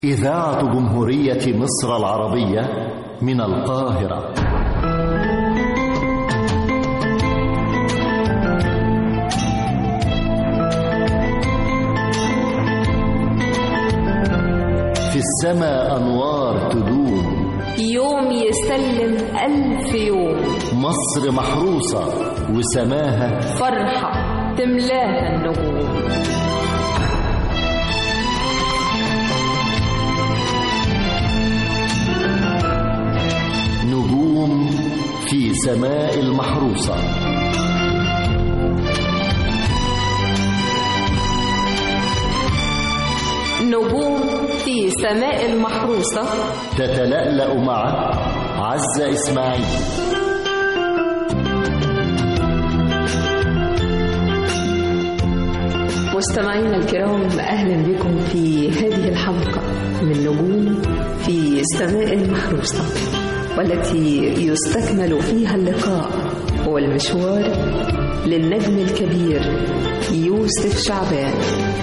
إذاعة جمهورية مصر العربية من القاهرة في السماء أنوار تدوم يوم يسلم ألف يوم مصر محروسة وسماها فرحة تملاها النجوم نجوم في سماء المحروسة نجوم في سماء المحروسة تتلألأ مع عزة إسماعيل مستمعينا الكرام أهلا بكم في هذه الحلقة من نجوم في سماء المحروسة والتي يستكمل فيها اللقاء والمشوار للنجم الكبير يوسف شعبان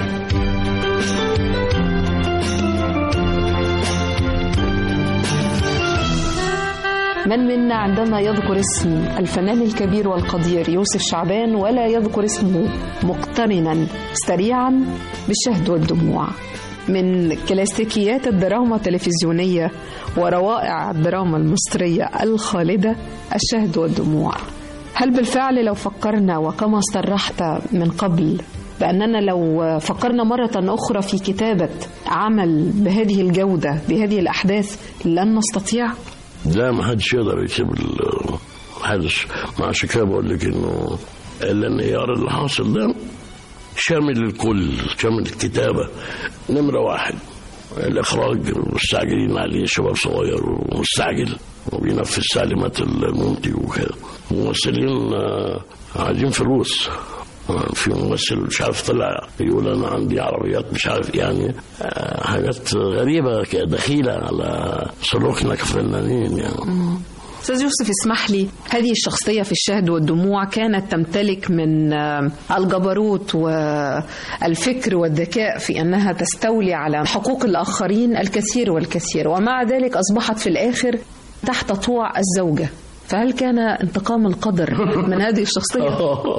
من منا عندما يذكر اسم الفنان الكبير والقدير يوسف شعبان ولا يذكر اسمه مقترنا سريعا بالشهد والدموع من كلاسيكيات الدراما التلفزيونية وروائع الدراما المصرية الخالدة الشهد والدموع هل بالفعل لو فكرنا وكما صرحت من قبل بأننا لو فكرنا مرة أخرى في كتابة عمل بهذه الجودة بهذه الأحداث لن نستطيع؟ لا ما حدش يقدر يكتب ال- حدث مع شكاية بقول لك انه الانهيار اللي حاصل ده شامل الكل شامل الكتابة نمرة واحد الإخراج مستعجلين عليه شباب صغير ومستعجل وبينفذ تعليمات المنتج وكده ممثلين آه، عايزين فلوس آه، في ممثل مش عارف طلع يقول انا عندي عربيات مش عارف يعني آه، حاجات غريبه كده دخيله على سلوكنا كفنانين يعني أستاذ يوسف اسمح لي هذه الشخصية في الشهد والدموع كانت تمتلك من آه، الجبروت والفكر والذكاء في أنها تستولي على حقوق الآخرين الكثير والكثير ومع ذلك أصبحت في الآخر تحت طوع الزوجة فهل كان انتقام القدر من هذه الشخصية؟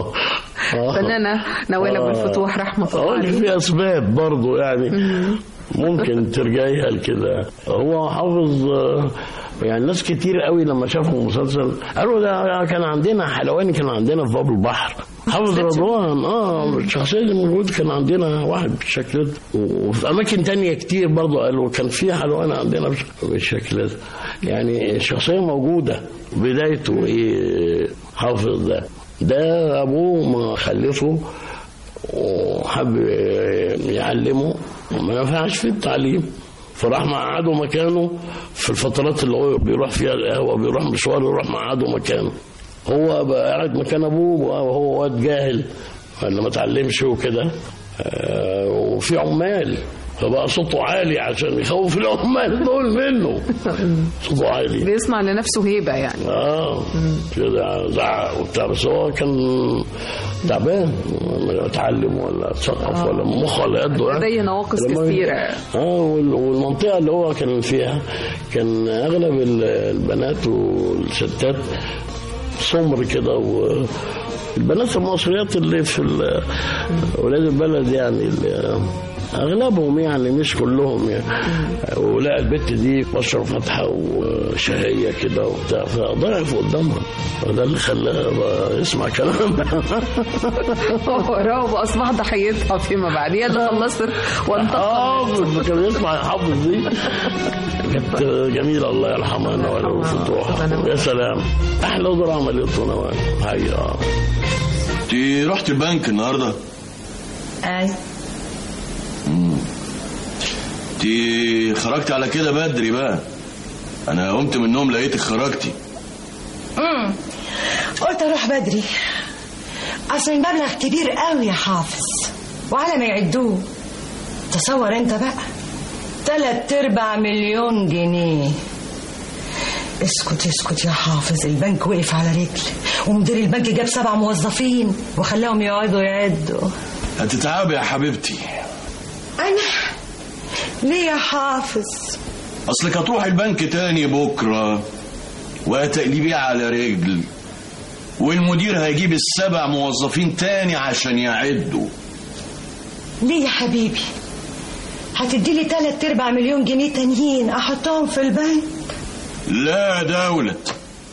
فنانة نوال أبو الفتوح رحمة الله اقول لك عليه في اسباب برضه يعني ممكن ترجعيها لكده هو حافظ آه، يعني ناس كتير قوي لما شافوا المسلسل قالوا ده كان عندنا حلواني كان عندنا في باب البحر حافظ رضوان اه الشخصيه دي موجود كان عندنا واحد بالشكل ده وفي اماكن تانية كتير برضه قالوا كان في حلوان عندنا بالشكل ده يعني الشخصيه موجوده بدايته ايه حافظ ده ده ابوه ما خلفه وحب يعلمه وما نفعش في التعليم فراح مقعده مكانه في الفترات اللي هو بيروح فيها القهوه بيروح مشوار يروح مقعده مكانه هو بقى قاعد مكان ابوه وهو واد جاهل اللي ما اتعلمش وكده آه، وفي عمال فبقى صوته عالي عشان يخوف العمال دول منه صوته عالي بيسمع لنفسه هيبة يعني اه كده زعق وبتاع بس هو كان تعبان لا اتعلم ولا اتثقف ولا مخ ولا يده يعني. لديه نواقص لما- كثيرة اه وال- والمنطقه اللي هو كان فيها كان اغلب ال- البنات والستات سمر كده و البنات المصريات اللي في ال- ولاد البلد يعني اللي اغلبهم يعني مش كلهم يعني ولا البت دي بشره فاتحه وشهيه كده وبتاع فضعف قدامها فده اللي خلاها بقى يسمع كلامها وراه واصبح ضحيتها فيما بعد هي اللي خلصت وانتقمت حافظ كان يسمع حافظ دي كانت جميلة الله يرحمها نوال وفتوح يا سلام أحلى دور عملته نوال حقيقة انت رحت البنك النهارده اي انت خرجت على كده بدري بقى انا قمت من النوم لقيتك خرجتي امم قلت اروح بدري اصل المبلغ كبير قوي يا حافظ وعلى ما يعدوه تصور انت بقى تلات ارباع مليون جنيه اسكت اسكت يا حافظ البنك وقف على رجل ومدير البنك جاب سبع موظفين وخلاهم يقعدوا يعدوا هتتعبي يا حبيبتي انا ليه يا حافظ اصلك هتروح البنك تاني بكره وهتقلبيه على رجل والمدير هيجيب السبع موظفين تاني عشان يعدوا ليه يا حبيبي هتديلي تلات ارباع مليون جنيه تانيين احطهم في البنك لا دولت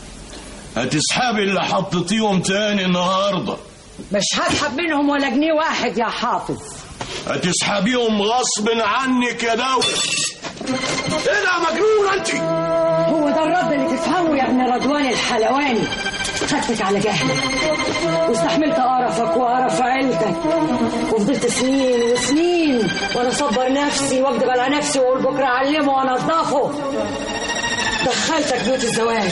هتسحبي اللي حطيتيهم تاني النهارده مش هسحب منهم ولا جنيه واحد يا حافظ هتسحبيهم غصب عنك يا دولة ايه ده مجنون انت هو ده الرد اللي تفهمه يا ابن رضوان الحلواني خدتك على جهلك واستحملت قرفك وقرف عيلتك وفضلت سنين وسنين وانا اصبر نفسي واكذب على نفسي واقول بكره اعلمه وانضفه دخلتك بيوت الزواج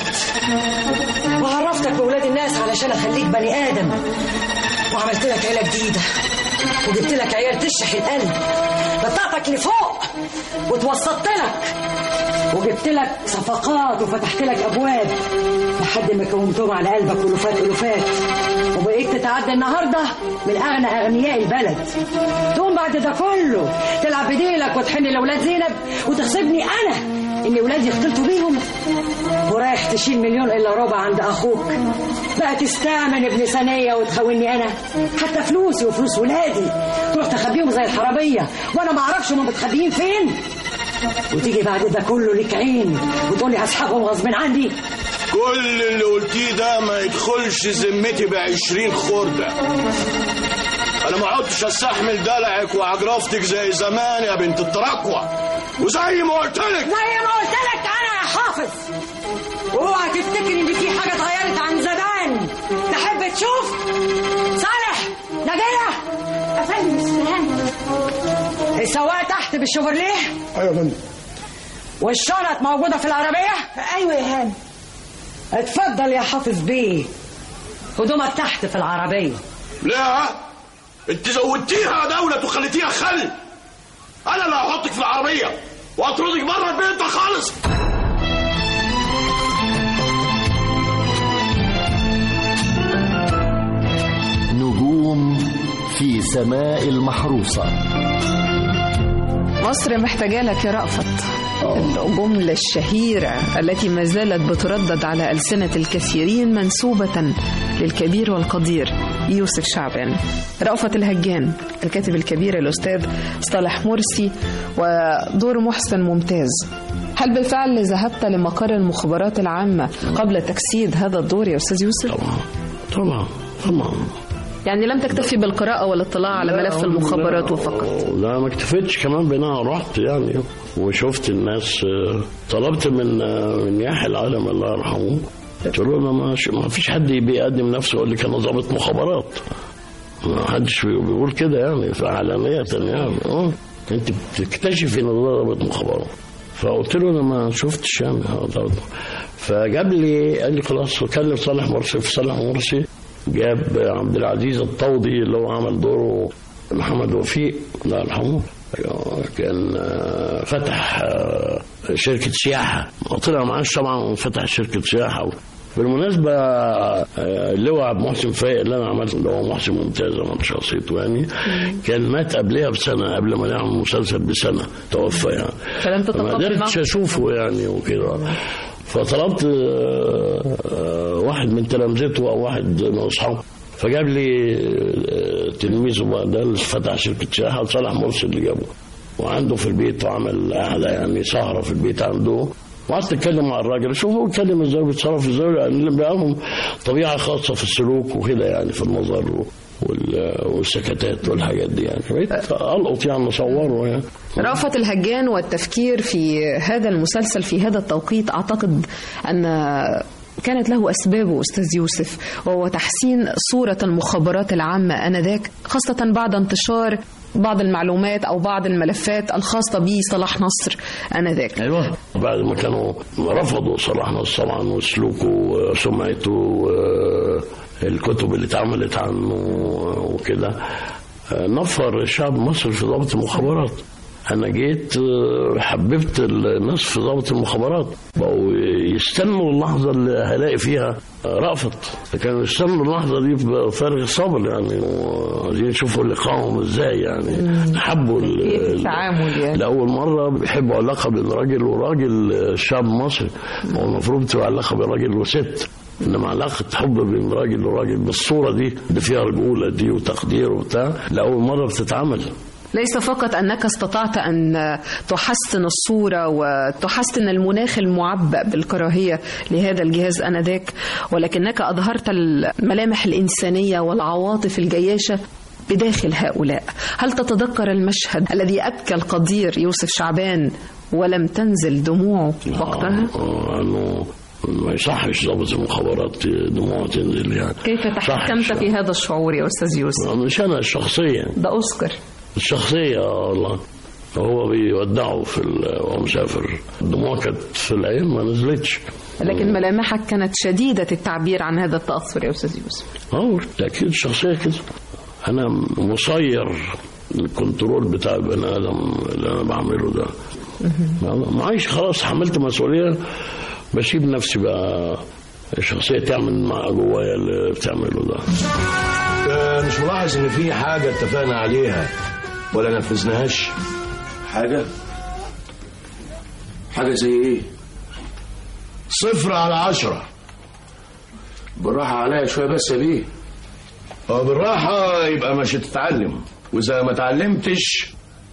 وعرفتك بولاد الناس علشان اخليك بني ادم وعملت لك عيله جديده وجبت لك عيال تشرح القلب بطاقتك لفوق وتوسطت لك وجبت لك صفقات وفتحت لك ابواب لحد ما كومتهم على قلبك الوفات الوفات وبقيت تتعدى النهارده من اغنى اغنياء البلد تقوم بعد ده كله تلعب بديلك وتحن لاولاد زينب وتغصبني انا ان ولادي اختلطوا بيهم ورايح تشيل مليون الا ربع عند اخوك بقى تستعمل ابن ثانيه وتخوني انا حتى فلوسي وفلوس ولادي تروح تخبيهم زي الحراميه وانا ما اعرفش هم متخبيين فين وتيجي بعد ده كله ليك عين وتقولي هسحبهم غصب عني كل اللي قلتيه ده ما يدخلش ذمتي بعشرين خردة انا ما عدتش استحمل دلعك وعجرفتك زي زمان يا بنت التراكوة وزي ما قلت لك زي ما قلت لك انا يا حافظ اوعى تفتكر ان في حاجه اتغيرت عن زمان تحب تشوف صالح نجيه افندم السلام السواق تحت بالشوفرليه ايوه يا فندم والشنط موجوده في العربيه ايوه يا هاني اتفضل يا حافظ بيه هدومك تحت في العربيه لا انت زودتيها يا دولة وخليتيها خل انا اللي هحطك في العربية واطردك بره البيت ده خالص نجوم في سماء المحروسة مصر محتاجة لك يا رأفت الجملة الشهيرة التي ما زالت بتردد على ألسنة الكثيرين منسوبة للكبير والقدير يوسف شعبان رأفت الهجان الكاتب الكبير الأستاذ صالح مرسي ودور محسن ممتاز هل بالفعل ذهبت لمقر المخابرات العامة قبل تجسيد هذا الدور يا أستاذ يوسف؟ طبعا طبعا طبعا يعني لم تكتفي بالقراءة والاطلاع على ملف المخابرات وفقط لا ما اكتفيتش كمان بانها رحت يعني وشفت الناس آه، طلبت من آه، من يحيى العالم الله يرحمه قلت له انا ما ما فيش حد بيقدم نفسه يقول لك انا ضابط مخابرات ما حدش بي- بيقول كده يعني فعلانية يعني اه انت بتكتشف ان ده ضابط مخابرات فقلت له انا ما شفتش يعني آه، ضابط فجاب لي قال لي خلاص وكلم صالح مرسي في صالح مرسي جاب عبد العزيز الطودي اللي هو عمل دوره محمد وفيق الله يرحمه كان آه، فتح آه، شركة سياحة طلع معاش طبعا فتح شركة سياحة بالمناسبة آه، اللواء عبد المحسن فايق اللي أنا عملته اللي هو محسن ممتاز أنا شخصيته يعني كان مات قبلها بسنة قبل ما نعمل المسلسل بسنة توفى يعني فلم ما تتقبل قدرتش معه اشوفه يعني وكده فطلبت آه، آه، واحد من تلامذته او واحد من اصحابه فجاب لي آه، تلميذه بقى ده اللي فتح شركه سياحه صالح مرسي اللي جابه وعنده في البيت وعمل قعده يعني سهره في البيت عنده وقعدت اتكلم مع الراجل شوفوا بيتكلم ازاي بيتصرف ازاي لان بقى لهم طبيعه خاصه في السلوك وكده يعني في النظر وال- والسكتات والحاجات دي يعني بقيت القط يعني اصوره يعني رأفت الهجان والتفكير في هذا المسلسل في هذا التوقيت أعتقد أن كانت له أسبابه أستاذ يوسف وهو تحسين صورة المخابرات العامة آنذاك خاصة بعد انتشار بعض المعلومات أو بعض الملفات الخاصة بصلاح نصر آنذاك ايوه بعد ما كانوا رفضوا صلاح نصر طبعا وسلوكه وسمعته والكتب اللي اتعملت عنه وكده نفر الشعب المصري في ضابط المخابرات انا جيت آه، حببت الناس في ضابط المخابرات بقوا يستنوا اللحظه اللي هلاقي فيها آه، رأفت كانوا يستنوا اللحظه دي بفارغ الصبر يعني وعايزين يشوفوا لقائهم ازاي يعني حبوا ال- كيف ال- التعامل يعني لأول مرة بيحبوا علاقة بين راجل وراجل آه، الشعب المصري هو المفروض تبقى علاقة بين راجل وست إنما علاقة حب بين راجل وراجل بالصورة دي اللي فيها رجولة دي وتقدير وبتاع لأول مرة بتتعمل ليس فقط أنك استطعت أن تحسن الصورة وتحسن المناخ المعبأ بالكراهية لهذا الجهاز أنذاك ولكنك أظهرت الملامح الإنسانية والعواطف الجياشة بداخل هؤلاء هل تتذكر المشهد الذي أبكى القدير يوسف شعبان ولم تنزل دموعه وقتها آه، إنه ما يصحش ضابط المخابرات دموعه تنزل يعني كيف صحش. تحكمت في هذا الشعور يا أستاذ يوسف مش أنا الشخصية ده أوسكار الشخصية آه والله هو بيودعه في ال- وهو مسافر الدموع كانت في العين ما نزلتش لكن ملامحك كانت شديدة التعبير عن هذا التأثر يا أستاذ يوسف اه اكيد الشخصيه كده انا مسير الكنترول بتاع البني ادم اللي انا بعمله ده معيش خلاص حملت مسؤوليه بسيب نفسي بقى الشخصيه تعمل مع جوايا اللي بتعمله ده آه، مش ملاحظ ان في حاجه اتفقنا عليها ولا نفذناهاش حاجة حاجة زي ايه صفر على عشرة بالراحة عليا شوية بس يا بيه اه بالراحة يبقى مش هتتعلم وإذا ما اتعلمتش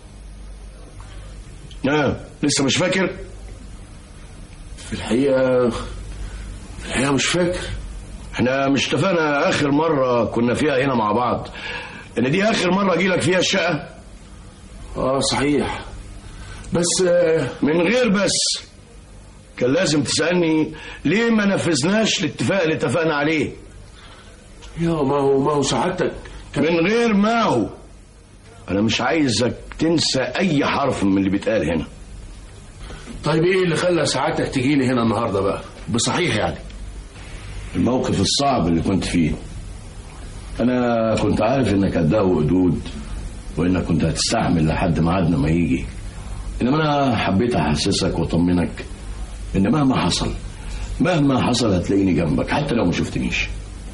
اه لسه مش فاكر في الحقيقة في الحقيقة مش فاكر احنا مش اتفقنا آخر مرة كنا فيها هنا مع بعض إن دي آخر مرة أجيلك فيها الشقة اه صحيح بس آه، من غير بس كان لازم تسألني ليه ما نفذناش الاتفاق اللي اتفقنا عليه يا ما هو ما هو سعادتك من غير ما هو أنا مش عايزك تنسى أي حرف من اللي بيتقال هنا طيب ايه اللي خلى سعادتك تجي لي هنا النهارده بقى بصحيح يعني الموقف الصعب اللي كنت فيه انا كنت عارف انك هتداوي حدود وانك كنت هتستحمل لحد ميعادنا ما يجي انما انا حبيت احسسك واطمنك ان مهما حصل مهما حصل هتلاقيني جنبك حتى لو ما شفتنيش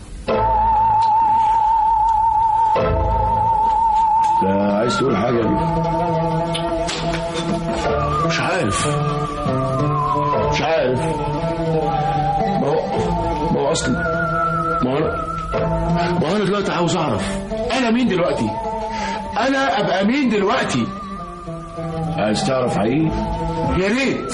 انت عايز تقول حاجه دي مش عارف مش عارف ما هو ما هو اصلا ما هو انا ما هو انا دلوقتي عاوز اعرف انا مين دلوقتي انا ابقى مين دلوقتي عايز تعرف حقيقي يا ريت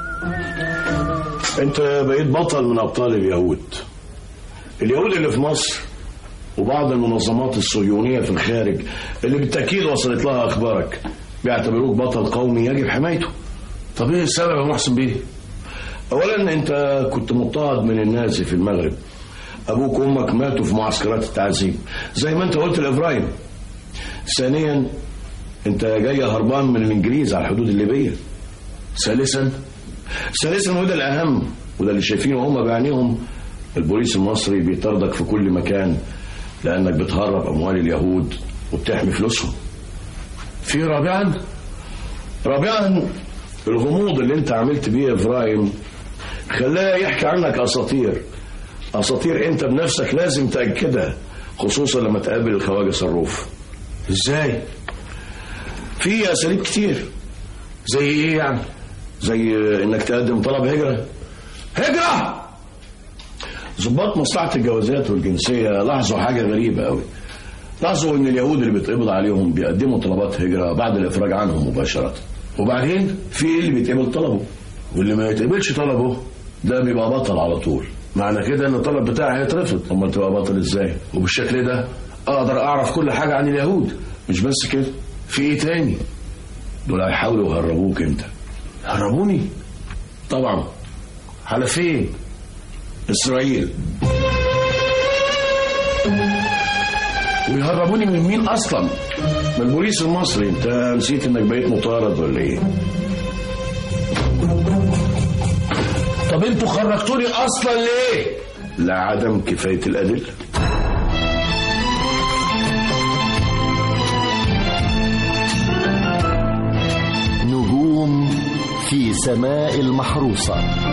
انت بقيت بطل من ابطال اليهود اليهود اللي في مصر وبعض المنظمات الصهيونيه في الخارج اللي بالتاكيد وصلت لها اخبارك بيعتبروك بطل قومي يجب حمايته طب ايه السبب يا محسن بيه اولا انت كنت مضطهد من النازي في المغرب ابوك وامك ماتوا في معسكرات التعذيب زي ما انت قلت لابراهيم ثانيا انت جاي هربان من الانجليز على الحدود الليبيه ثالثا ثالثا وده الاهم وده اللي شايفينه هم بعينيهم البوليس المصري بيطاردك في كل مكان لانك بتهرب اموال اليهود وبتحمي فلوسهم في رابعا رابعا الغموض اللي انت عملت بيه يا ابراهيم خلاه يحكي عنك اساطير اساطير انت بنفسك لازم تاكدها خصوصا لما تقابل الخواجه صروف ازاي في اساليب كتير زي ايه يعني زي انك تقدم طلب هجره هجره ضباط مصلحه الجوازات والجنسيه لاحظوا حاجه غريبه قوي لاحظوا ان اليهود اللي بيتقبض عليهم بيقدموا طلبات هجره بعد الافراج عنهم مباشره وبعدين في اللي بيتقبل طلبه واللي ما يتقبلش طلبه ده بيبقى بطل على طول معنى كده ان الطلب بتاعي هيترفض امال تبقى بطل ازاي وبالشكل ده اقدر اعرف كل حاجه عن اليهود مش بس كده في ايه تاني دول هيحاولوا يهربوك انت هربوني طبعا على فين اسرائيل ويهربوني من مين اصلا من البوليس المصري انت نسيت انك بقيت مطارد ولا ايه طب انتوا خرجتوني اصلا ليه لعدم كفايه الادله سماء المحروسة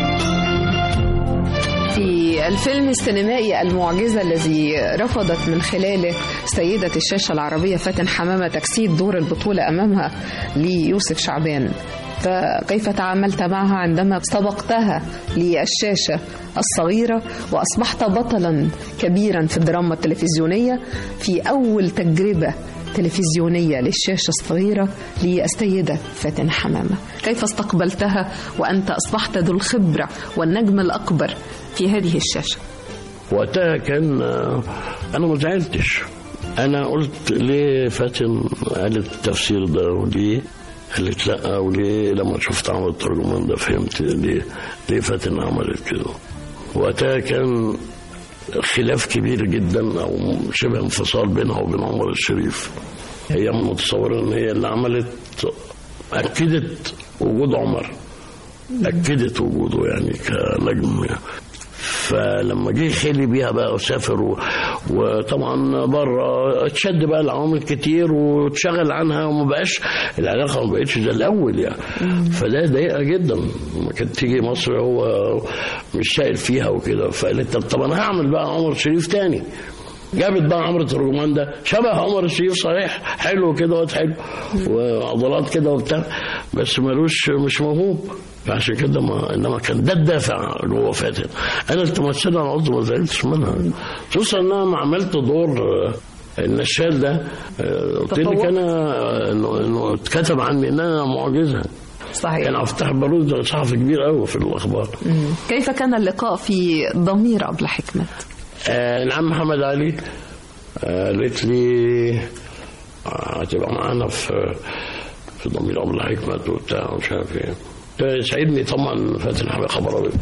في الفيلم السينمائي المعجزة الذي رفضت من خلاله سيدة الشاشة العربية فاتن حمامة تجسيد دور البطولة أمامها ليوسف شعبان فكيف تعاملت معها عندما سبقتها للشاشة الصغيرة وأصبحت بطلا كبيرا في الدراما التلفزيونية في أول تجربة تلفزيونية للشاشة الصغيرة للسيدة فاتن حمامة كيف استقبلتها وأنت أصبحت ذو الخبرة والنجم الأكبر في هذه الشاشة وقتها كان آه، انا ما زعلتش انا قلت ليه فاتن قالت التفسير ده وليه قالت لا وليه لما شفت عمل الترجمان ده فهمت ليه ليه فاتن عملت كده وقتها كان خلاف كبير جدا او شبه انفصال بينها وبين عمر الشريف هي متصوره ان هي اللي عملت اكدت وجود عمر اكدت وجوده يعني كنجم يعني. فلما جه خلي بيها بقى وسافر و... وطبعا بره اتشد بقى العوامل كتير واتشغل عنها وما بقاش العلاقه ما بقتش زي الاول يعني فده ضايقها جدا لما كانت تيجي مصر هو مش سائل فيها وكده فقالت طب, طب انا هعمل بقى عمر شريف تاني جابت بقى عمرو الترجمان ده شبه عمر الشريف صحيح حلو كده واد حلو وعضلات كده وبتاع بس ملوش مش موهوب فعشان كده ما انما كان ده الدافع جوه فاتن انا التمثيل انا قصدي ما زعلتش منها خصوصا ان انا ما عملت دور آه، النشال ده آه، قلت لك تطور. انا آه، انه انه اتكتب عني ان انا معجزه صحيح كان افتح البارود ده صحفي كبير قوي في الاخبار كيف كان اللقاء في ضمير أبلة حكمت آه نعم محمد علي آه، قالت لي آه، هتبقى معانا في في ضمير ابو حكمت وبتاع ومش عارف ايه يسعدني طبعا فاتن حمامه خبر ابيض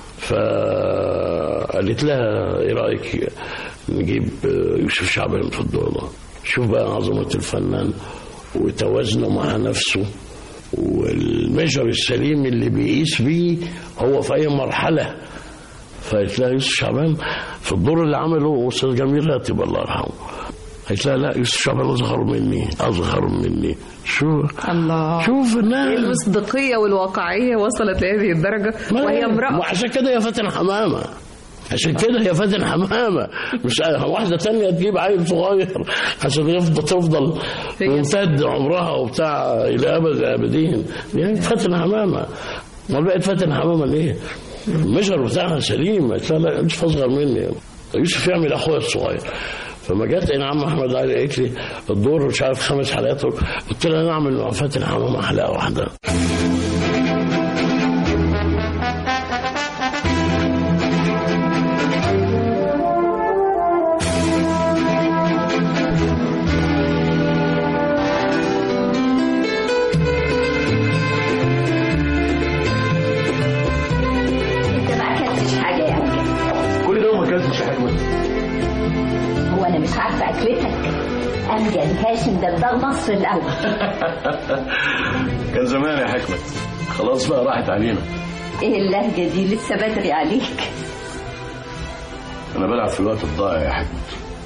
فقالت لها ايه رايك نجيب آه، يوسف شعبان في الدور ده شوف بقى عظمه الفنان وتوازنه مع نفسه والمجر السليم اللي بيقيس بيه هو في اي مرحله فقالت لها يوسف شعبان في الدور اللي عمله استاذ جميل راتب الله يرحمه قالت لها لا يوسف شعبان اصغر مني اصغر مني شو الله شوف الناس المصداقية والواقعية وصلت لهذه الدرجة ما وهي هي- امرأة وعشان كده هي فاتن حمامه عشان كده هي فاتن حمامه مش واحده تانية تجيب عيل صغير عشان يفضل تفضل هي- ممتد عمرها وبتاع الى ابد الابدين يعني فاتن حمامه ما بقت فاتن حمامه ليه؟ المجر بتاعها سليم قالت لها لا يوسف اصغر مني يوسف يعمل اخويا الصغير فما جت ان عم احمد علي قالت لي الدور مش عارف خمس حلقات قلت لها نعمل مع فاتن حمامه حلقه واحده انت ما اكلتش حاجه يا امجد كل ده وما اكلتش يا حكمت هو انا مش عارفه اكلتك امجد هاشم ده ده مصر الاول كان زمان يا حكمت خلاص بقى راحت علينا ايه اللهجه دي لسه بدري عليك انا بلعب في الوقت الضايع يا حكمت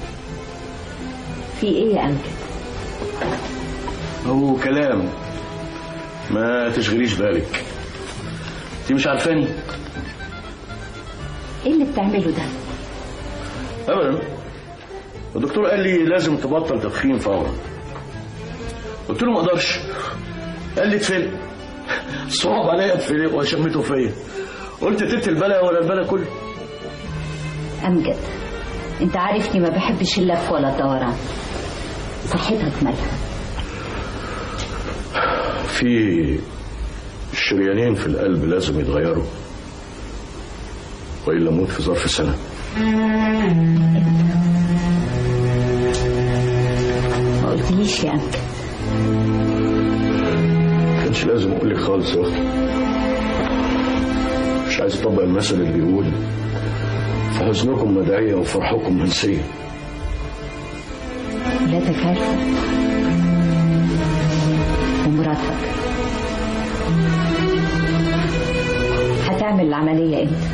في ايه يا امجد هو كلام ما تشغليش بالك انت مش عارفاني ايه اللي بتعمله ده ابدا الدكتور قال لي لازم تبطل تدخين فورا قلت له ما اقدرش قال لي اتفلق صعب عليا اتفلق وشمته فيا قلت تلت البلا ولا البلا كله امجد انت عارفني ما بحبش اللف ولا الدوران صحتك مالها في شريانين في القلب لازم يتغيروا والا اموت في ظرف سنه ما قلتليش يا امجد ما كانش لازم اقول لك خالص يا اختي مش عايز اطبق المثل اللي بيقول في حزنكم مدعيه وفرحكم منسيه ولادك عارفه ومراتك هتعمل العمليه امتى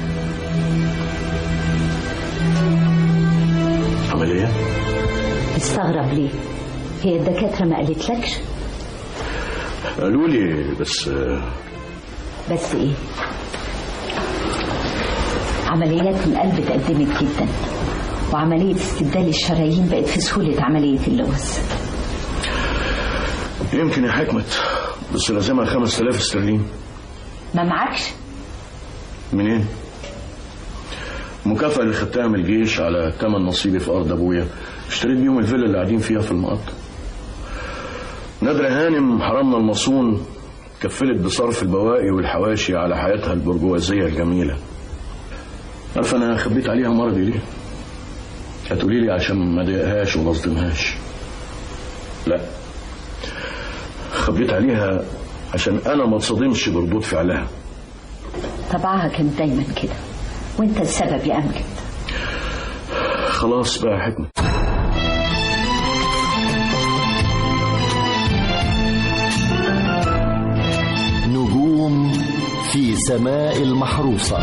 عمليه تستغرب ليه هي الدكاتره ما قالتلكش قالوا لي بس آه، بس ايه عمليات القلب اتقدمت جدا وعملية استبدال الشرايين بقت في سهولة عملية اللوز يمكن يا حكمت بس لازمها 5000 استرليني ما معكش منين؟ المكافأة اللي خدتها من الجيش على تمن نصيبي في أرض أبويا اشتريت بيهم الفيلا اللي قاعدين فيها في المقط نادرة هانم حرمنا المصون كفلت بصرف البواقي والحواشي على حياتها البرجوازية الجميلة عارفة أنا خبيت عليها مرضي ليه؟ هتقولي لي عشان ما ضايقهاش وما اصدمهاش لا خبيت عليها عشان أنا ما اتصدمش بردود فعلها طبعها كان دايما كده وانت السبب يا امجد خلاص بقى يا حكمة نجوم في سماء المحروسة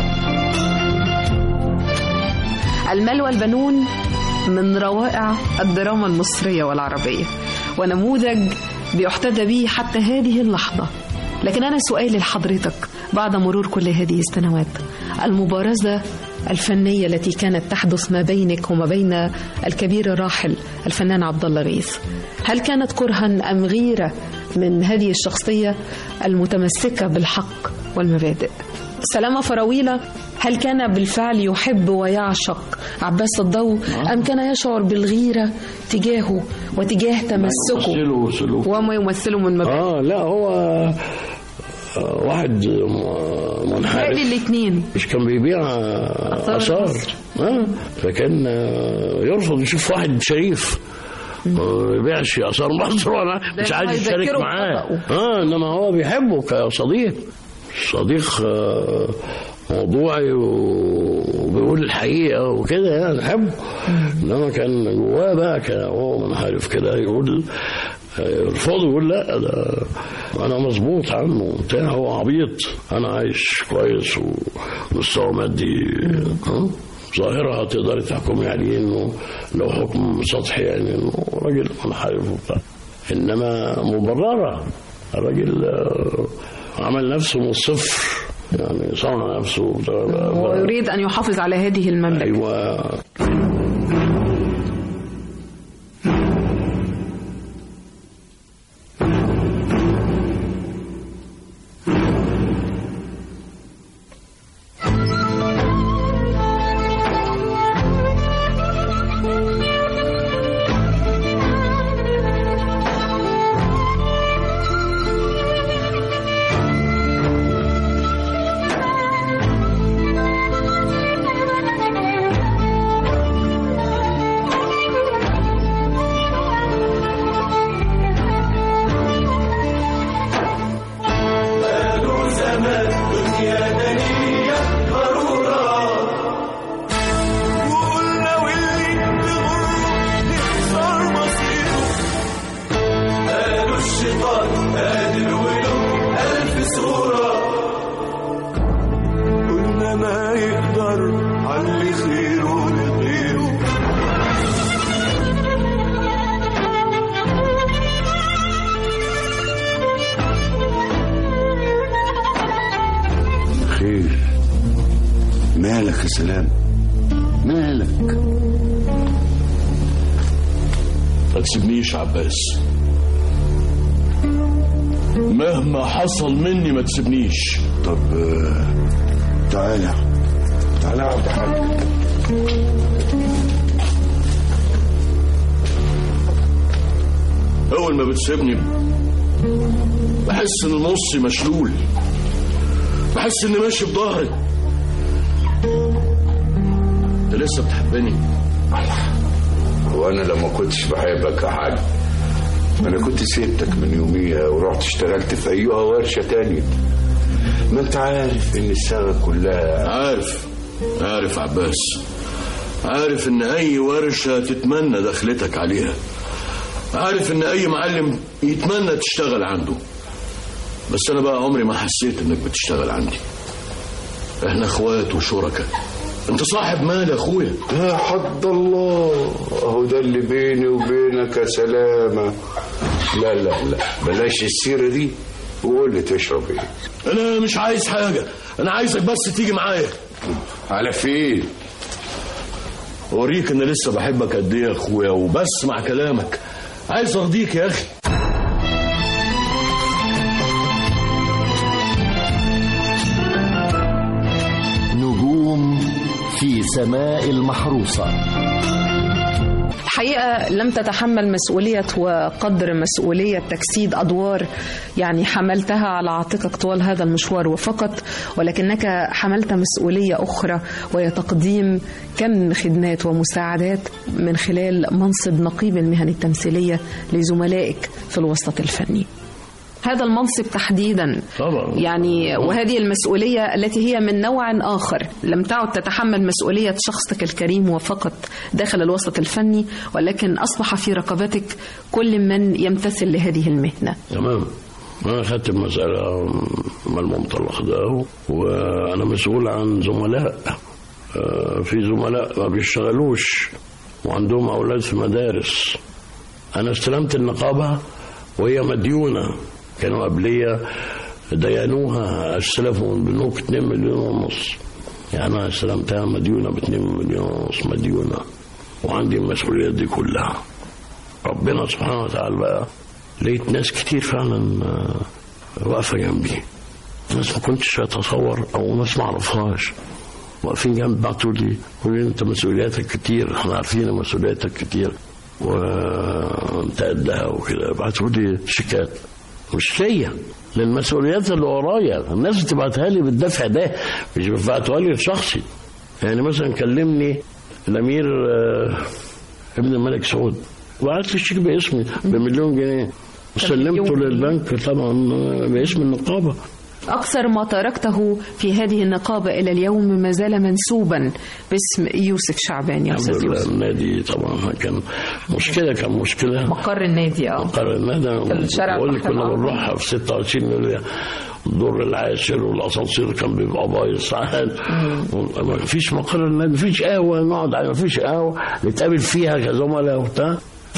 المال والبنون من روائع الدراما المصرية والعربية ونموذج بيحتذى به حتى هذه اللحظة لكن أنا سؤالي لحضرتك بعد مرور كل هذه السنوات المبارزة الفنية التي كانت تحدث ما بينك وما بين الكبير الراحل الفنان عبد الله غيث هل كانت كرها أم غيرة من هذه الشخصية المتمسكة بالحق والمبادئ سلامة فراويلة هل كان بالفعل يحب ويعشق عباس الضوء أم كان يشعر بالغيرة تجاهه وتجاه تمسكه يمثله وسلوكه. وما يمثله من مبادئ اه لا هو آه، واحد م- منحرف هذه الاثنين مش كان بيبيع آه، آثار آثار مصر. آه فكان آه، يرفض يشوف واحد شريف ما يبيعش آثار مصر ولا مش ده عايز يشارك هيذكره معاه بخطأه. اه انما هو بيحبه كصديق صديق آه، موضوعي و- وبيقول الحقيقة وكده يعني حبه انما كان جواه بقى كان هو منحرف كده يقول يرفضه يقول لا ده انا مظبوط عنه بتاع هو عبيط انا عايش كويس ومستوى مادي ها؟ ظاهرها تقدري تحكمي عليه انه لو حكم سطحي يعني انه راجل منحرف وبتاع انما مبرره الراجل آه، عمل نفسه من الصفر يعني صنع نفسه وبتاع. ويريد أن يحافظ على هذه المملكة ايوه وقلنا واللي بغره يخسر مصيره قالوا الشيطان قادر وله ألف صورة قلنا ما يقدر علي خيره لغيره خير مالك يا سلام مالك ما تسيبنيش يا عباس مهما حصل مني ما تسيبنيش طب آه، تعالى تعالى اقعد يا حاج اول ما بتسيبني بحس ان نصي مشلول بحس اني ماشي بظهري انت لسه بتحبني وانا لما كنتش بحبك يا حاج ما انا كنت سيبتك من يوميها ورحت اشتغلت في ايها ورشه تانية ما انت عارف ان السنه كلها عارف عارف يا عباس عارف ان اي ورشة تتمنى دخلتك عليها عارف ان اي معلم يتمنى تشتغل عنده بس انا بقى عمري ما حسيت انك بتشتغل عندي احنا اخوات وشركاء انت صاحب مال يا اخويا يا حد الله اهو ده اللي بيني وبينك يا سلامة لا لا لا بلاش السيرة دي وقول لي تشرب ايه انا مش عايز حاجه انا عايزك بس تيجي معايا على فين اوريك ان لسه بحبك قد ايه يا اخويا وبسمع كلامك عايز ارضيك يا اخي نجوم في سماء المحروسة الحقيقة لم تتحمل مسؤولية وقدر مسؤولية تجسيد أدوار يعني حملتها على عاتقك طوال هذا المشوار وفقط ولكنك حملت مسؤولية أخرى وهي تقديم كم خدمات ومساعدات من خلال منصب نقيب المهن التمثيلية لزملائك في الوسط الفني هذا المنصب تحديدا طبعا يعني وهذه المسؤولية التي هي من نوع آخر لم تعد تتحمل مسؤولية شخصك الكريم وفقط داخل الوسط الفني ولكن أصبح في رقبتك كل من يمتثل لهذه المهنة تمام انا خدت المساله من المنطلق ده وانا مسؤول عن زملاء آه، في زملاء ما بيشتغلوش وعندهم اولاد في مدارس انا استلمت النقابه وهي مديونه كانوا قبليه دينوها استلفوا من البنوك 2 مليون ونص يعني انا استلمتها مديونه ب 2 مليون ونص مديونه وعندي المسؤوليات دي كلها ربنا سبحانه وتعالى بقى لقيت ناس كتير فعلا آه، واقفه جنبي ناس ما كنتش اتصور او ناس ما اعرفهاش واقفين جنبي بعتوا لي يقولوا لي انت مسؤولياتك كتير احنا عارفين مسؤولياتك كتير وانت قدها وكده بعتوا لي شيكات مش ليا للمسؤوليات اللي ورايا الناس بتبعتها لي بالدفع ده مش بتبعتها لي لشخصي يعني مثلا كلمني الامير آه، ابن الملك سعود وبعت لي الشيك باسمي بمليون جنيه وسلمته للبنك طبعا آه، باسم النقابه أكثر ما تركته في هذه النقابة إلى اليوم ما زال منسوبا باسم يوسف شعبان يا الحمد أستاذ لله يوسف النادي طبعا كان مشكله كان مشكله مقر النادي اه مقر الندى في الشارع بقول لك البحر كنا الأحمر. بنروح في 26 يوليو الدور العاشر والاسانسير كان بيبقى بايظ ساعات ما فيش مقر النادي ما فيش قهوه نقعد على ما فيش قهوه نتقابل فيها كزملاء وبتاع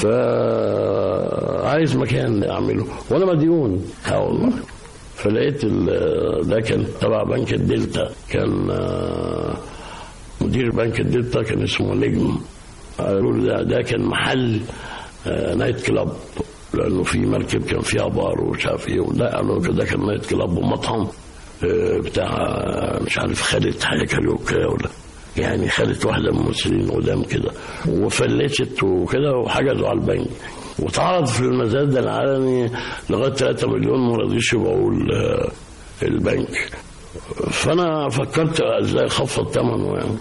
فعايز مكان اعمله وانا مديون اه والله فلقيت ال- ده كان تبع بنك الدلتا كان آه، مدير بنك الدلتا كان اسمه نجم قالوا لي ده, ده كان محل آه، نايت كلاب لانه في مركب كان فيها بار ومش عارف ايه وده قالوا ده كان نايت كلاب ومطعم آه، بتاع آه، مش عارف خالد حاجه كاريوكا ولا يعني خدت واحده من الممثلين قدام كده وفلست وكده وحجزوا على البنك واتعرض في المزاد العالمي لغايه 3 مليون ما رضيش يبيعوا ال- البنك فانا فكرت ازاي اخفض ثمنه يعني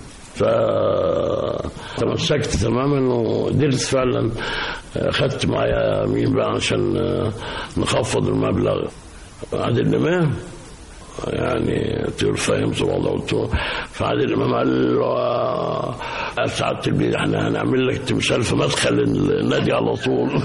فتمسكت تماما وقدرت فعلا اخدت معايا مين بقى عشان نخفض المبلغ عادل امام يعني قلت له فاهم الموضوع قلت له فعادل امام قال له قال سعاده البيه احنا هنعمل لك تمثال في مدخل النادي على طول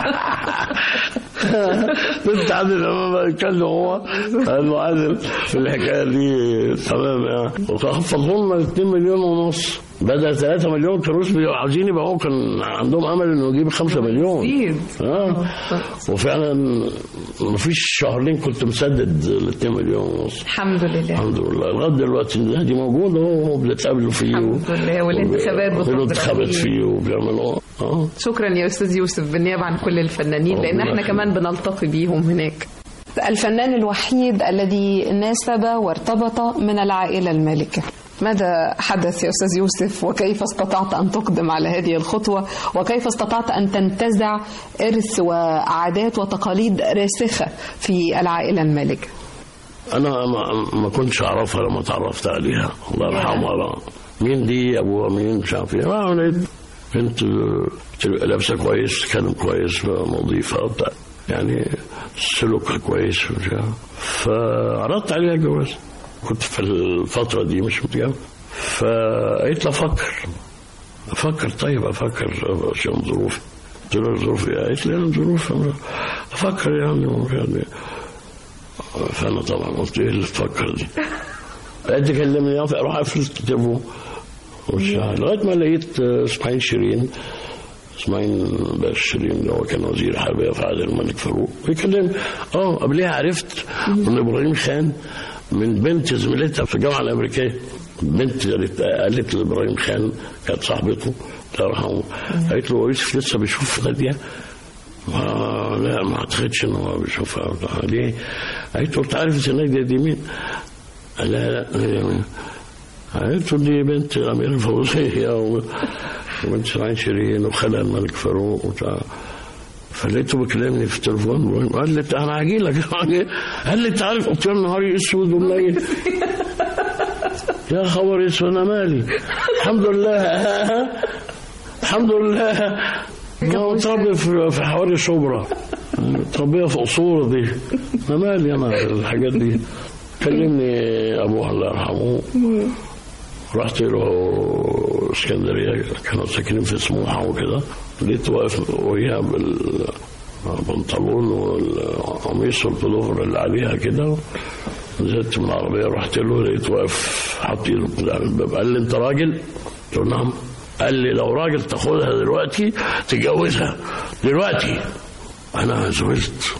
بنت عادل امام اتكلم هو قال له عادل في الحكايه دي تمام يعني وخفضوا لنا 2 مليون ونص بدل 3 مليون كانوا بيبقوا عاوزين يبقوا كان عندهم امل انه يجيب 5 مليون كتير. اه وفعلا مفيش شهرين كنت مسدد ال 2 مليون ونص الحمد لله الحمد لله لغايه دلوقتي النادي موجود اهو بنتقابلوا فيه الحمد لله والانتخابات بتفضل والانتخابات أكيد. فيه وبيعملوا اه شكرا يا استاذ يوسف بالنيابه عن كل الفنانين لان ربنا احنا يخليك. كمان بنلتقي بيهم هناك الفنان الوحيد الذي ناسب وارتبط من العائله المالكه ماذا حدث يا استاذ يوسف وكيف استطعت ان تقدم على هذه الخطوه وكيف استطعت ان تنتزع ارث وعادات وتقاليد راسخه في العائله المالكه انا ما, ما كنتش اعرفها لما اتعرفت عليها الله يرحمها بقى مين دي ابوها مين مش عارف ايه ما لقيت بنت تبقى لابسه كويس تتكلم كويس نظيفه بتاع يعني سلوكها كويس مش عارف فعرضت عليها الجواز كنت في الفتره دي مش متجوز فقلت لها افكر افكر طيب افكر عشان ظروفي قلت لها ظروفي إيه؟ قالت لي انا ظروفي افكر يعني ومش عارف إيه. فانا طبعا قلت ايه اللي تفكر دي قالت لي كلمني اروح اقفل كتابه وش- لغايه ما لقيت آه، اسماعيل شيرين اسماعيل باشا شيرين اللي هو كان وزير الحربيه في عهد الملك فاروق بيكلم اه قبلها عرفت ان ابراهيم خان من بنت زميلتها في الجامعه الامريكيه بنت قالت قالت لابراهيم خان كانت صاحبته الله يرحمه قالت له هو يوسف لسه بيشوف ناديه آه لا ما اعتقدش ان هو بيشوفها ليه؟ قالت له انت عارف ناديه دي مين؟ قال لا لا هي مين؟ قالت له دي بنت امير فوزيه و- وبنت اسماعيل شيرين وخالها الملك فاروق وبتاع فلقيته بيكلمني في التليفون قال لي انا هاجي لك قال لي انت عارف قلت له نهاري اسود ومليل يا خبر اسود انا مالي الحمد لله الحمد لله هو متربي في في حواري شبرا متربيه في قصور دي انا مالي انا الحاجات دي كلمني ابوها الله يرحمه رحت له اسكندريه كانوا ساكنين في سموحه وكده لقيت واقف وهي بالبنطلون والقميص والبلوفر اللي عليها كده نزلت من العربيه رحت له لقيت واقف حاطط ايده كده على الباب قال لي انت راجل؟ قلت له نعم قال لي لو راجل تاخدها دلوقتي تتجوزها دلوقتي انا زعلت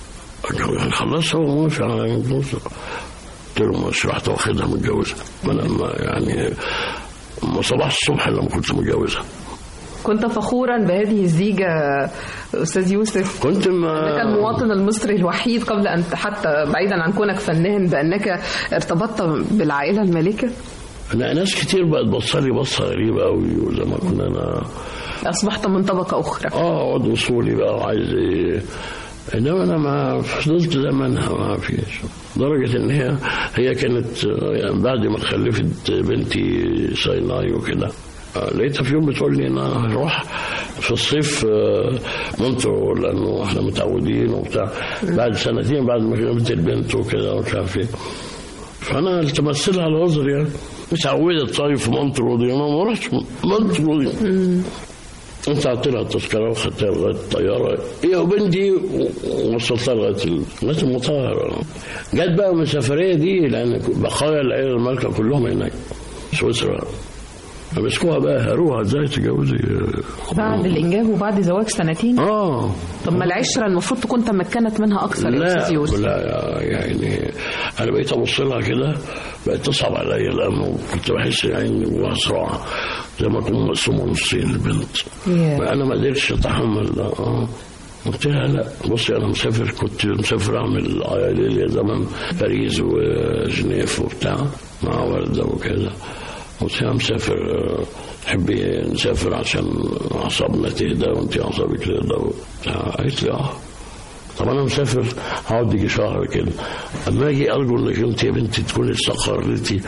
يعني خلصت هو موافق على جوزها قلت له مش رحت واخدها متجوزها ما انا ما يعني ما صباح الصبح لما كنت متجوزها كنت فخورا بهذه الزيجة أستاذ يوسف كنت ما أنك المواطن المصري الوحيد قبل أن حتى بعيدا عن كونك فنان بأنك ارتبطت بالعائلة المالكة انا ناس كتير بقت بصلي بصه غريبه قوي وزي ما كنا انا أصبحت من طبقة أخرى اه اقعد وصولي بقى وعايز ايه انما انا ما فضلت زي ما انا ما فيش لدرجه ان هي هي كانت آه، يعني بعد ما خلفت بنتي سايناي وكده آه، لقيتها في يوم بتقول لي ان انا هروح في الصيف آه، مونترو لانه احنا متعودين وبتاع بعد سنتين بعد ما جابت البنت وكده ومش عارف ايه فانا التمست لها العذر يعني متعودة طيب في مونترو دي انا ما رحتش مونترو دي انت عطيت لها التذكره وخدتها لغايه الطياره هي وبنتي ووصلتها لغايه ال- لغايه المطار جت بقى من السفريه دي لان بقايا العيله المالكه كلهم هناك سويسرا مسكوها بقى هروها ازاي تتجوزي بعد الإنجاب وبعد زواج سنتين اه طب ما العشرة المفروض تكون تمكنت منها أكثر يا لا أستاذ يوسف لا يعني انا بقيت ابص لها كده بقت تصعب عليا لانه كنت بحس يعني جواها صراع زي ما اكون مقسومه نصين البنت ياه. انا ما قدرتش اتحمل اه قلت لها لا بصي انا مسافر كنت مسافر اعمل ليلة زمان باريس وجنيف وبتاع مع والده وكده قلت لها مسافر آه، تحبي نسافر عشان اعصابنا تهدى وانت اعصابك تهدى وبتاع قالت لي اه طب انا مسافر هقعد يجي شهر كده اما اجي ارجو انك انت يا بنتي تكوني استقرتي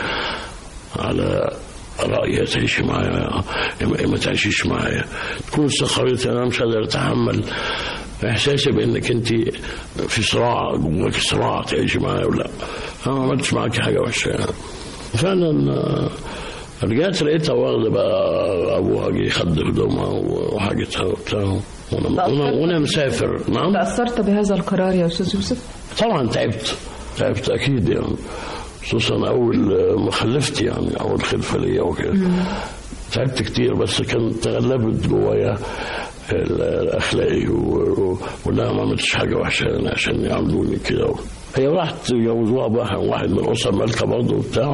على رأيي تعيشي معايا يا ما تعيشيش معايا تكون استقرتي انا مش قادر اتحمل احساسي بانك انت في صراع جواك صراع تعيشي معايا ولا انا ما عملتش معاكي حاجه وحشه يعني فعلا آه، رجعت لقيتها واخده بقى ابوها جه خد هدومها وحاجتها وبتاع وانا وانا, وأنا مسافر نعم تأثرت بهذا القرار يا أستاذ يوسف طبعا تعبت تعبت اكيد يعني خصوصا اول ما خلفت يعني اول خلفه ليا وكده تعبت كتير بس كان تغلبت جوايا ال- الاخلاقي و- و- وانها ما عملتش حاجه وحشه يعني عشان يعاملوني كده هي راحت جوزوها بقى واحد من الاسر مالكه برضه وبتاع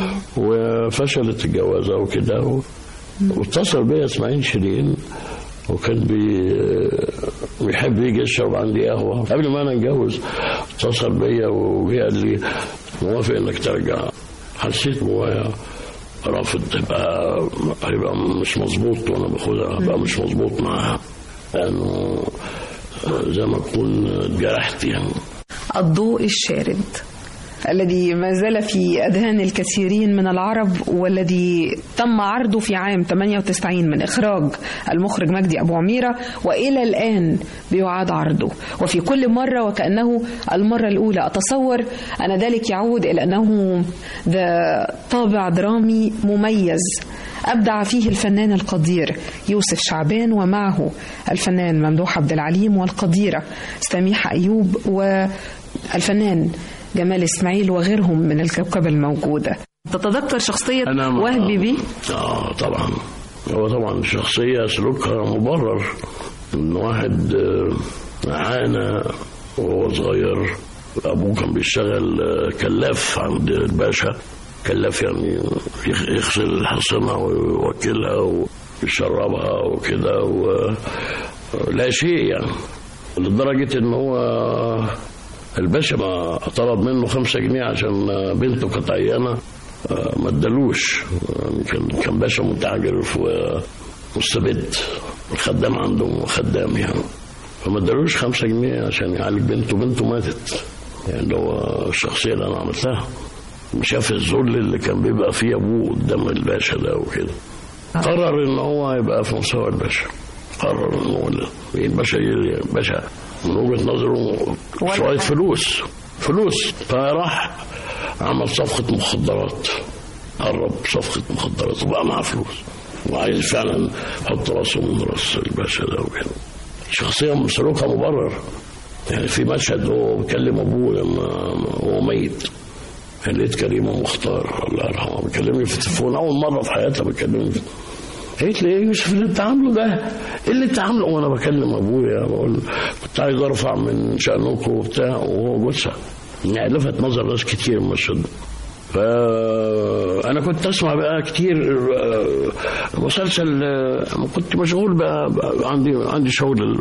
وفشلت الجوازه وكده و- واتصل بيا اسماعيل شيرين وكان بي بيحب يجي يشرب عندي قهوه قبل ما انا اتجوز اتصل بيا وجه قال لي موافق انك ترجع حسيت جوايا رافض تبقى هيبقى مش مظبوط وانا باخدها هبقى مش مظبوط معاها لانه زي ما اكون اتجرحت يعني الضوء الشارد الذي ما زال في أذهان الكثيرين من العرب والذي تم عرضه في عام 98 من إخراج المخرج مجدي أبو عميرة وإلى الآن بيعاد عرضه وفي كل مرة وكأنه المرة الأولى أتصور أن ذلك يعود إلى أنه ذا طابع درامي مميز أبدع فيه الفنان القدير يوسف شعبان ومعه الفنان ممدوح عبد العليم والقديرة سميحة أيوب والفنان جمال إسماعيل وغيرهم من الكوكبة الموجودة تتذكر شخصية أنا ما- وهبي بيه اه طبعا هو طبعا شخصية سلوكها مبرر إن واحد آه، عانى وهو صغير أبوه كان بيشتغل آه، كلاف عند الباشا كلاف يعني يخ- يغسل الحصنة ويوكلها ويشربها وكده و- لا شيء يعني لدرجة إن هو الباشا ما طلب منه خمسة جنيه عشان بنته كانت عيانة آه، ما ادالوش يعني كان كان باشا متعجرف ومستبد الخدام عنده خدام يعني فما ادالوش خمسة جنيه عشان يعالج بنته بنته ماتت يعني ده هو الشخصية اللي أنا عملتها شاف الذل اللي كان بيبقى فيه أبوه قدام الباشا ده وكده قرر إن هو يبقى في مستوى الباشا قرر إن هو الباشا الباشا من وجهة نظره شوية فلوس فلوس فراح عمل صفقة مخدرات قرب صفقة مخدرات وبقى معاه فلوس وعايز فعلا يحط راسه من راس الباشا ده وكده شخصية سلوكها مبرر يعني في مشهد هو بيكلم ابوه لما هو ميت يعني لقيت كريمه مختار الله يرحمها بيكلمني في التليفون اول مره في حياتها بيكلمني في قالت لي ايه يوسف اللي انت عامله ده؟ ايه اللي انت عامله؟ وانا بكلم ابويا بقول كنت عايز ارفع من شانكم وبتاع وهو جوزها يعني لفت نظر ناس كتير المشهد ده فأنا كنت أسمع بقى كتير آه، مسلسل آه، كنت مشغول بقى, بقى عندي عندي شغل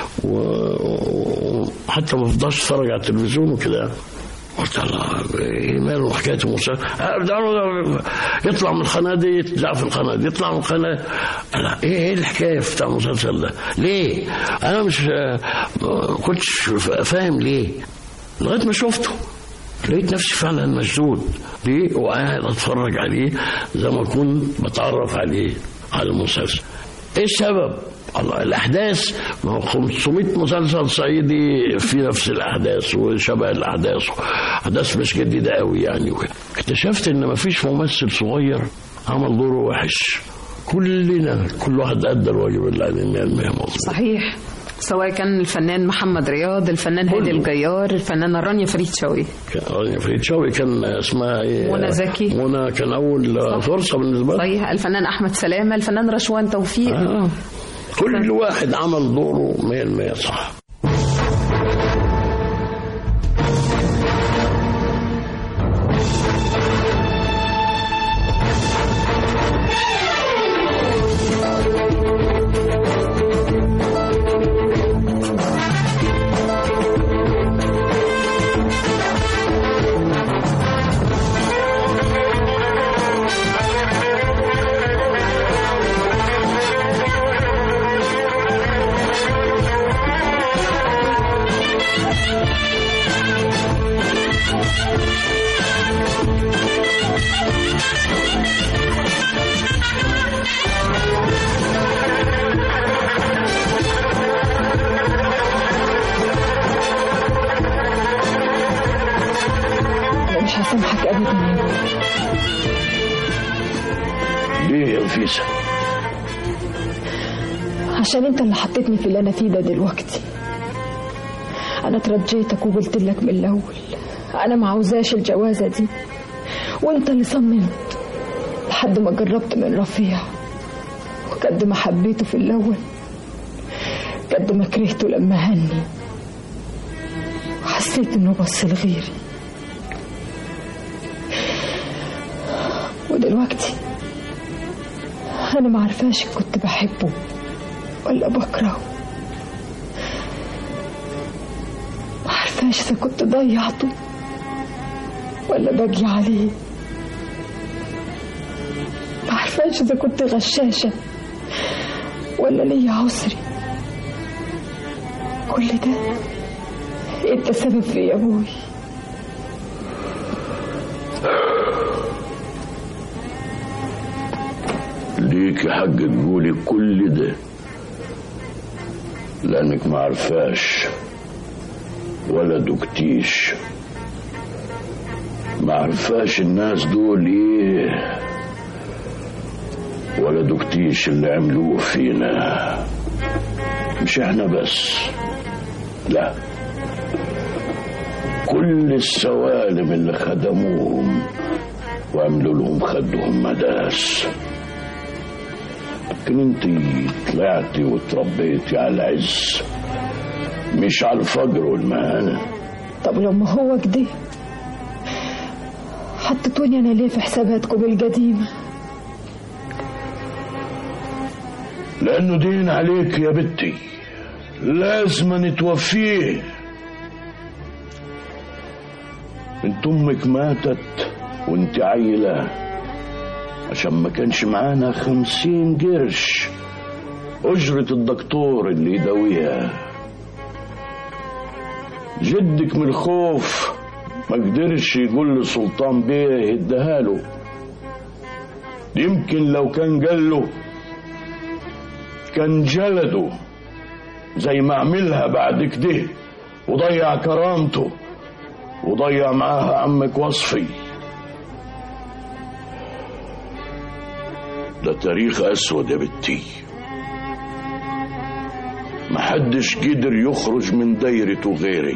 و- وحتى ما بفضلش أتفرج على التلفزيون وكده قلت الله ايه ماله حكايه المسلسل آه، ده- ده- يطلع من القناه دي يطلع في القناه دي يطلع من القناه أنا ايه ايه الحكايه بتاع المسلسل ده؟ ليه؟ انا مش آه، ما كنتش فاهم ليه لغايه ما شفته لقيت نفسي فعلا مشدود ليه وقاعد اتفرج عليه زي ما اكون بتعرف عليه على المسلسل ايه السبب الله الاحداث ما هو 500 مسلسل صعيدي في نفس الاحداث وشبه الاحداث احداث مش جديده قوي يعني وكده. اكتشفت ان ما فيش ممثل صغير عمل دوره وحش كلنا كل واحد ادى الواجب اللي عليه 100% مظبوط صحيح سواء كان الفنان محمد رياض الفنان هادي الجيار الفنانة رانيا فريد شوقي كان فريد شوقي كان اسمها ايه منى زكي. منى كان اول فرصه بالنسبه لها صحيح الفنان أحمد سلامة الفنان رشوان توفيق آه. كل واحد عمل دوره 100% صح أنا مش هسامحك أبدا يا نور ليه يا نفيسه عشان أنت اللي حطيتني في اللي أنا فيه ده دلوقتي أنا ترجيتك وقلت لك من الأول أنا ما عاوزاش الجوازة دي وأنت اللي صممت لحد ما جربت من رفيع وقد ما حبيته في الأول قد ما كرهته لما هني وحسيت إنه بص لغيري ودلوقتي أنا ما عارفاش إن كنت بحبه ولا بكرهه ما عارفاش إذا كنت ضيعته ولا باجي عليه ما عارفاش إذا كنت غشاشة ولا ليا عسري كل ده أنت سبب فيه يا أبوي ليك حق تقولي كل ده لانك ما عرفاش ولا دكتيش ما عرفاش الناس دول ايه ولا دكتيش اللي عملوه فينا مش احنا بس لا كل السوالم اللي خدموهم وعملوا لهم خدهم مداس لكن انت طلعتي وتربيتي على العز مش على الفجر والمهانة طب لما هو كده حطيتوني انا ليه في حساباتكم القديمة لأنه دين عليك يا بنتي لازم نتوفيه انت امك ماتت وانت عيلة عشان ما كانش معانا خمسين قرش أجرة الدكتور اللي يداويها جدك من الخوف ما قدرش يقول لسلطان بيه يديها له يمكن لو كان قال له كان جلده زي ما عملها بعد كده وضيع كرامته وضيع معاها عمك وصفي ده تاريخ أسود يا بنتي محدش قدر يخرج من دايرته غيري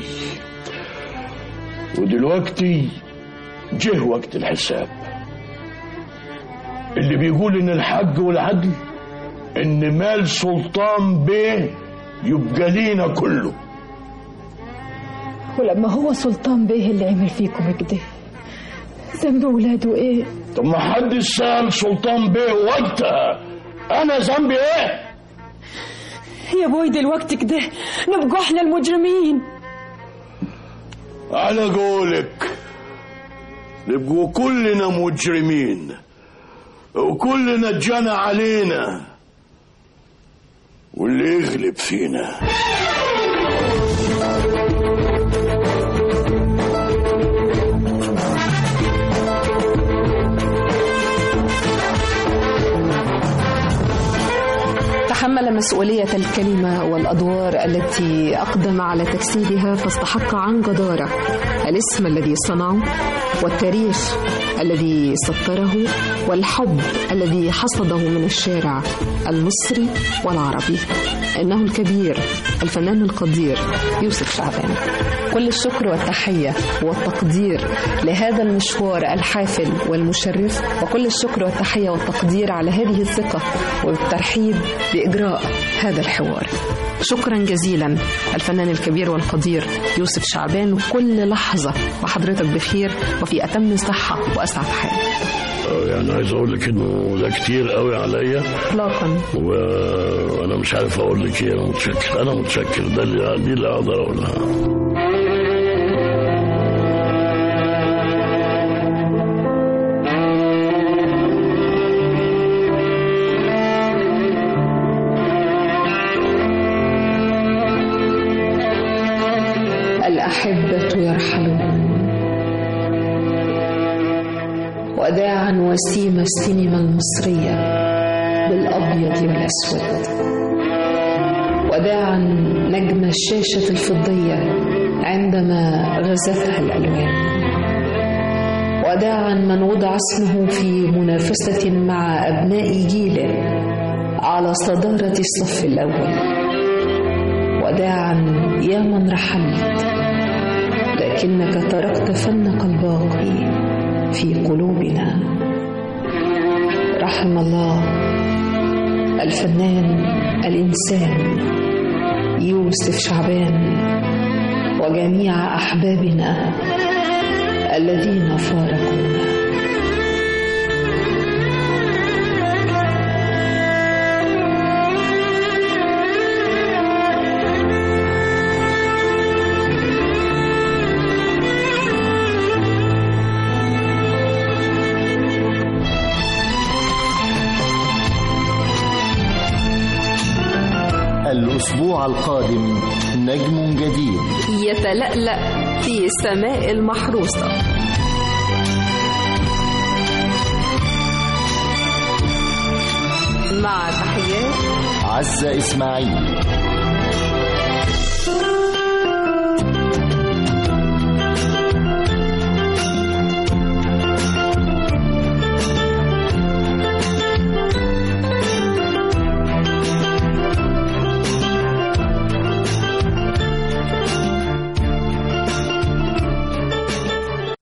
ودلوقتي جه وقت الحساب اللي بيقول ان الحق والعدل ان مال سلطان بيه يبقى لينا كله ولما هو سلطان بيه اللي عمل فيكم كده ذنب ولاده ايه طب ما حد سأل سلطان بيه وقتها انا ذنبي ايه يا بوي دلوقتي كده نبقوا احنا المجرمين على قولك نبقوا كلنا مجرمين وكلنا اتجنى علينا واللي يغلب فينا تحمل مسؤولية الكلمة والأدوار التي أقدم على تجسيدها فاستحق عن جدارة الاسم الذي صنعه والتاريخ الذي سطره والحب الذي حصده من الشارع المصري والعربي إنه الكبير الفنان القدير يوسف شعبان كل الشكر والتحية والتقدير لهذا المشوار الحافل والمشرف وكل الشكر والتحية والتقدير على هذه الثقة والترحيب بإجراء هذا الحوار شكرا جزيلا الفنان الكبير والقدير يوسف شعبان وكل لحظة وحضرتك بخير وفي أتم صحة وأسعد حال يعني عايز اقول لك انه ده كتير قوي عليا اطلاقا وانا مش عارف اقول لك ايه انا متشكر انا متشكر ده اللي دي اللي اقدر اقولها الأحبة يرحلون وداعا وسيم السينما المصرية بالأبيض والأسود وداعا نجم الشاشة الفضية عندما غزتها الألوان وداعا من وضع اسمه في منافسة مع أبناء جيله على صدارة الصف الأول وداعا يا من رحلت لكنك تركت فنك الباقي في قلوبنا رحم الله الفنان الإنسان يوسف شعبان وجميع أحبابنا الذين فارقونا الأسبوع القادم نجم جديد يتلألأ في السماء المحروسة مع تحيات عزة إسماعيل